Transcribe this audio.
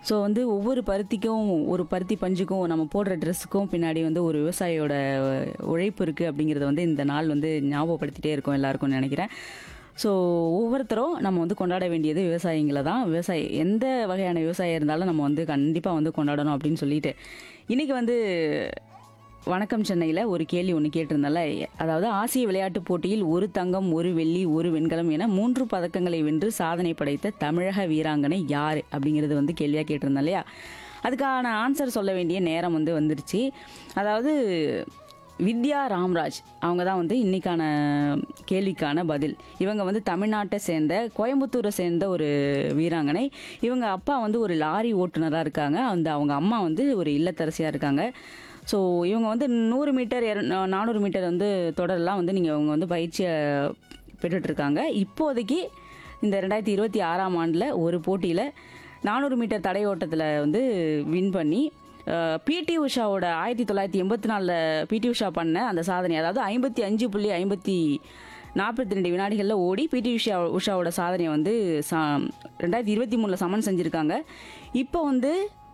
so வந்து ஒவ்வொரு பருத்திக்கும் ஒரு பருத்தி பஞ்சுக்கும் நம்ம போடுற ட்ரெஸ்ஸுக்கும் பின்னாடி வந்து ஒரு விவசாயியோட உழைப்பு இருக்குது அப்படிங்கிறத வந்து இந்த நாள் வந்து ஞாபகப்படுத்திட்டே இருக்கும் எல்லாருக்கும் நினைக்கிறேன் ஸோ ஒவ்வொருத்தரும் நம்ம வந்து கொண்டாட வேண்டியது விவசாயிங்களை தான் விவசாயி எந்த வகையான விவசாயம் இருந்தாலும் நம்ம வந்து கண்டிப்பாக வந்து கொண்டாடணும் அப்படின்னு சொல்லிட்டு இன்றைக்கி வந்து வணக்கம் சென்னையில் ஒரு கேள்வி ஒன்று கேட்டிருந்தல அதாவது ஆசிய விளையாட்டுப் போட்டியில் ஒரு தங்கம் ஒரு வெள்ளி ஒரு வெண்கலம் என மூன்று பதக்கங்களை வென்று சாதனை படைத்த தமிழக வீராங்கனை யார் அப்படிங்கிறது வந்து கேள்வியாக கேட்டிருந்தேன் இல்லையா அதுக்கான ஆன்சர் சொல்ல வேண்டிய நேரம் வந்து வந்துருச்சு அதாவது வித்யா ராம்ராஜ் அவங்க தான் வந்து இன்னைக்கான கேள்விக்கான பதில் இவங்க வந்து தமிழ்நாட்டை சேர்ந்த கோயம்புத்தூரை சேர்ந்த ஒரு வீராங்கனை இவங்க அப்பா வந்து ஒரு லாரி ஓட்டுநராக இருக்காங்க அந்த அவங்க அம்மா வந்து ஒரு இல்லத்தரசியாக இருக்காங்க ஸோ இவங்க வந்து நூறு மீட்டர் இர- நானூறு மீட்டர் வந்து தொடரெல்லாம் வந்து நீங்கள் அவங்க வந்து பயிற்சியை பெற்றுட்ருக்காங்க இப்போதைக்கு இந்த ரெண்டாயிரத்தி இருபத்தி ஆறாம் ஆண்டில் ஒரு போட்டியில் நானூறு மீட்டர் தடை ஓட்டத்தில் வந்து வின் பண்ணி பிடி உஷாவோட ஆயிரத்தி தொள்ளாயிரத்தி எண்பத்தி நாலில் பிடி உஷா பண்ண அந்த சாதனை அதாவது ஐம்பத்தி அஞ்சு புள்ளி ஐம்பத்தி நாற்பத்தி ரெண்டு வினாடிகளில் ஓடி பிடி உஷா உஷாவோட சாதனையை வந்து சா ரெண்டாயிரத்தி இருபத்தி மூணில் சமன் செஞ்சுருக்காங்க இப்போ வந்து